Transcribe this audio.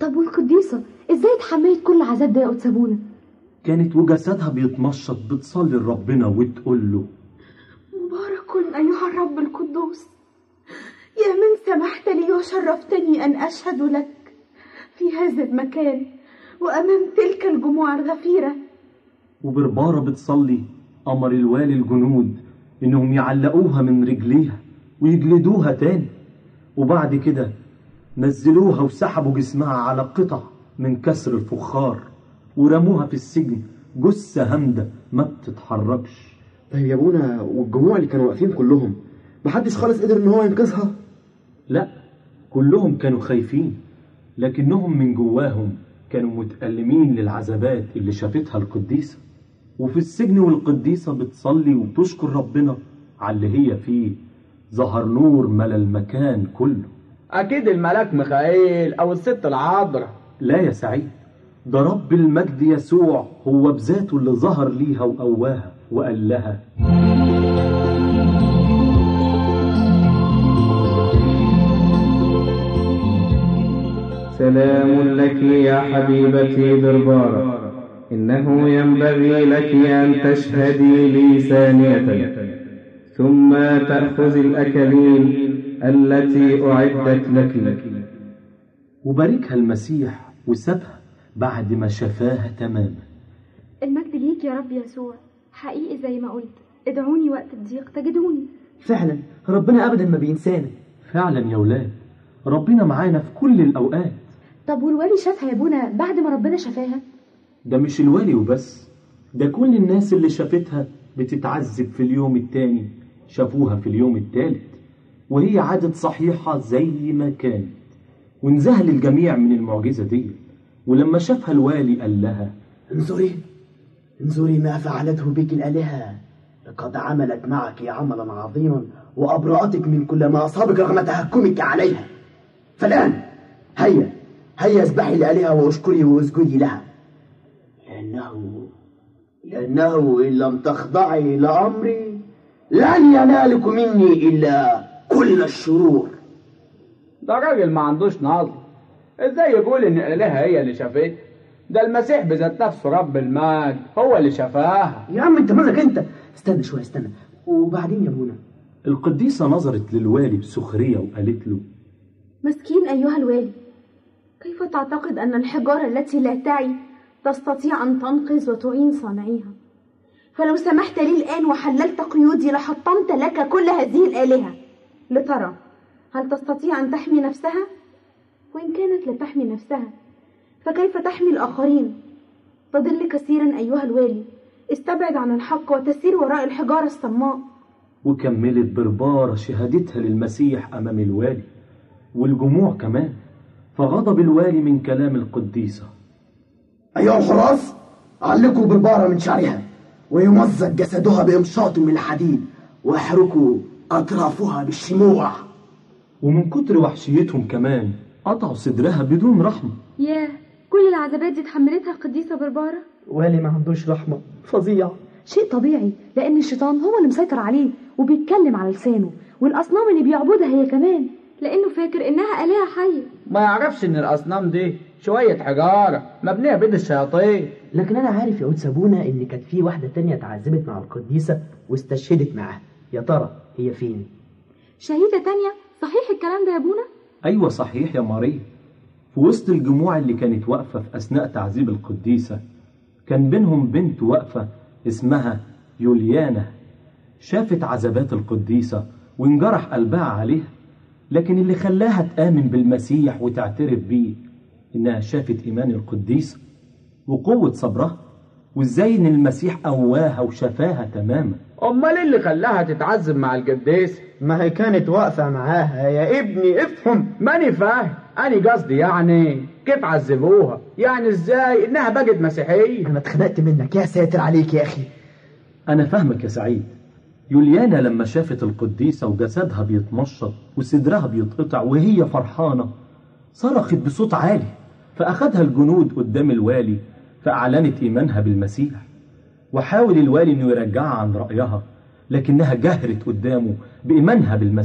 طب والقديسة ازاي اتحملت كل العذاب ده يا قدس ابونا كانت وجسدها بيتمشط بتصلي لربنا وتقول له مبارك أيها الرب القدوس يا من سمحت لي وشرفتني أن أشهد لك في هذا المكان وأمام تلك الجموع الغفيرة وبربارة بتصلي أمر الوالي الجنود إنهم يعلقوها من رجليها ويجلدوها تاني وبعد كده نزلوها وسحبوا جسمها على قطع من كسر الفخار ورموها في السجن جثة هامدة ما بتتحركش طيب يا ابونا والجموع اللي كانوا واقفين كلهم محدش خالص قدر ان هو ينقذها لا كلهم كانوا خايفين لكنهم من جواهم كانوا متألمين للعذابات اللي شافتها القديسة وفي السجن والقديسة بتصلي وتشكر ربنا على اللي هي فيه ظهر نور ملا المكان كله أكيد الملاك ميخائيل أو الست العذراء لا يا سعيد ده رب المجد يسوع هو بذاته اللي ظهر ليها وقواها وقال لها سلام لك يا حبيبتي بربارة إنه ينبغي لك أن تشهدي لي ثانية ثم تأخذ الأكاليل التي أعدت لك وباركها المسيح وسابها بعد ما شفاها تماما المجد ليك يا رب يسوع حقيقي زي ما قلت ادعوني وقت الضيق تجدوني فعلا ربنا ابدا ما بينسانا فعلا يا ولاد ربنا معانا في كل الأوقات طب والوالي شافها يا ابونا بعد ما ربنا شفاها ده مش الوالي وبس ده كل الناس اللي شافتها بتتعذب في اليوم التاني شافوها في اليوم التالت وهي عادت صحيحة زي ما كانت وانذهل الجميع من المعجزة دي ولما شافها الوالي قال لها انظري انظري ما فعلته بك الآلهة لقد عملت معك عملا عظيما وأبرأتك من كل ما أصابك رغم تهكمك عليها فالآن هيا هيا اسبحي الآلهة واشكري واسجدي لها لأنه لأنه إن لم تخضعي لأمري لن ينالك مني إلا كل الشرور ده راجل ما عندوش نظر ازاي يقول ان الالهه هي اللي شافته ده المسيح بذات نفسه رب المجد هو اللي شفاها يا عم انت مالك انت استنى شوية استنى وبعدين يا ابونا القديسة نظرت للوالي بسخرية وقالت له مسكين أيها الوالي كيف تعتقد أن الحجارة التي لا تعي تستطيع أن تنقذ وتعين صانعيها فلو سمحت لي الآن وحللت قيودي لحطمت لك كل هذه الآلهة لترى هل تستطيع أن تحمي نفسها؟ وإن كانت لا تحمي نفسها فكيف تحمي الآخرين؟ تضل كثيرا أيها الوالي استبعد عن الحق وتسير وراء الحجارة الصماء وكملت بربارة شهادتها للمسيح أمام الوالي والجموع كمان فغضب الوالي من كلام القديسة أيها الحراس علقوا بربارة من شعرها ويمزق جسدها بإمشاط من الحديد واحرقوا أطرافها بالشموع ومن كتر وحشيتهم كمان قطعوا صدرها بدون رحمة ياه كل العذابات دي اتحملتها القديسة بربارة والي ما عندوش رحمة فظيع شيء طبيعي لأن الشيطان هو اللي مسيطر عليه وبيتكلم على لسانه والأصنام اللي بيعبدها هي كمان لأنه فاكر إنها آلهة حية ما يعرفش ان الاصنام دي شويه حجاره مبنيه بيد الشياطين لكن انا عارف يا قدس ابونا ان كانت في واحدة تانية اتعذبت مع القديسة واستشهدت معاها يا ترى هي فين شهيدة تانية صحيح الكلام ده يا ابونا أيوة صحيح يا ماريا في وسط الجموع اللي كانت واقفة في أثناء تعذيب القديسة كان بينهم بنت واقفة اسمها يوليانا شافت عذابات القديسة وانجرح قلبها عليها لكن اللي خلاها تآمن بالمسيح وتعترف بيه إنها شافت إيمان القديسة وقوة صبرها وإزاي إن المسيح قواها وشفاها تماما امال إيه اللي خلاها تتعذب مع القديس ما هي كانت واقفة معاها يا ابني افهم ماني فاهم أنا قصدي يعني كيف عذبوها يعني ازاي انها بقت مسيحيه انا اتخنقت منك يا ساتر عليك يا اخي أنا فاهمك يا سعيد يوليانا لما شافت القديسة وجسدها بيتمشط وصدرها بيتقطع وهي فرحانة صرخت بصوت عالي فأخدها الجنود قدام الوالي فأعلنت إيمانها بالمسيح وحاول الوالي إنه يرجعها عن رأيها لكنها جهرت قدامه بإيمانها بالمسيح